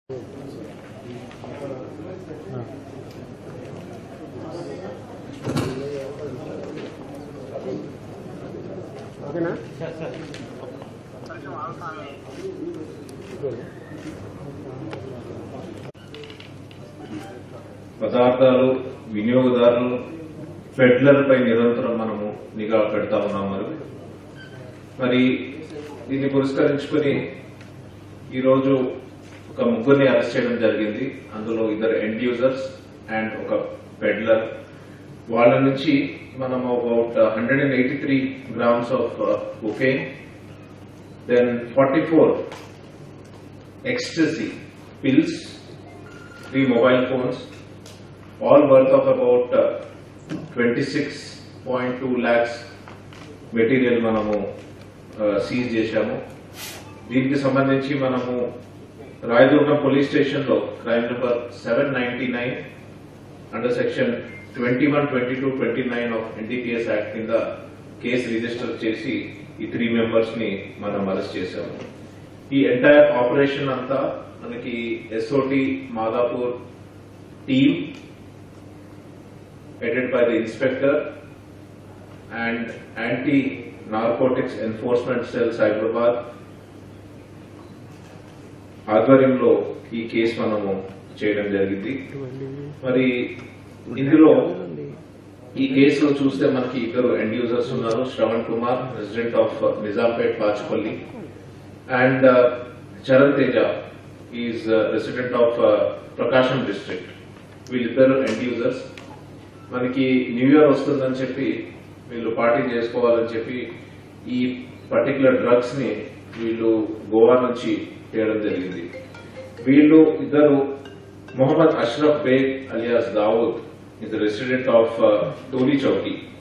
ఓకేనా పదార్థాలు వినియోగదారులు ఫెడ్లర్పై నిరంతరం మనము నిఘా పెడతా ఉన్నాం మరి మరి దీన్ని పురస్కరించుకొని ఈరోజు ఒక ముగ్గురిని అరెస్ట్ చేయడం జరిగింది అందులో ఇద్దరు ఎండ్ యూజర్స్ అండ్ ఒక పెడ్లర్ వాళ్ళ నుంచి మనం about hundred and eighty three grams of cocaine then forty four ecstasy pills three mobile phones all worth of about uh, 26.2 lakhs material మనము సీజ్ చేశాము దీనికి సంబంధించి మనము రాయదుర్గం పోలీస్ స్టేషన్ లో crime number seven ninety nine under section twenty one twenty two twenty nine of NDPS act కింద case register చేసి ఈ three members ని మనం అరెస్ట్ చేశాము ఈ ఎంటైర్ ఆపరేషన్ అంతా మనకి SOT Madhapur team headed by the inspector and anti-narcotics enforcement cell Cyberabad ఆధ్వర్యంలో ఈ కేసు మనము చేయడం జరిగింది మరి ఇందులో ఈ కేసులో చూస్తే మనకి ఇద్దరు ఎండ్ యూజర్స్ ఉన్నారు Shravan Kumar resident of Nizampet Pachipalli and Charan Teja is resident of Prakasam district వీళ్ళిద్దరు ఎండ్ యూజర్స్ మనకి న్యూ ఇయర్ వస్తుందని చెప్పి వీళ్ళు పార్టీ చేసుకోవాలని చెప్పి ఈ పర్టికులర్ డ్రగ్స్ ని వీళ్ళు గోవా నుంచి తేయడం జరిగింది వీళ్ళు ఇద్దరు Mohammed Ashraf Baig alias Dawood is resident of Toli Chowki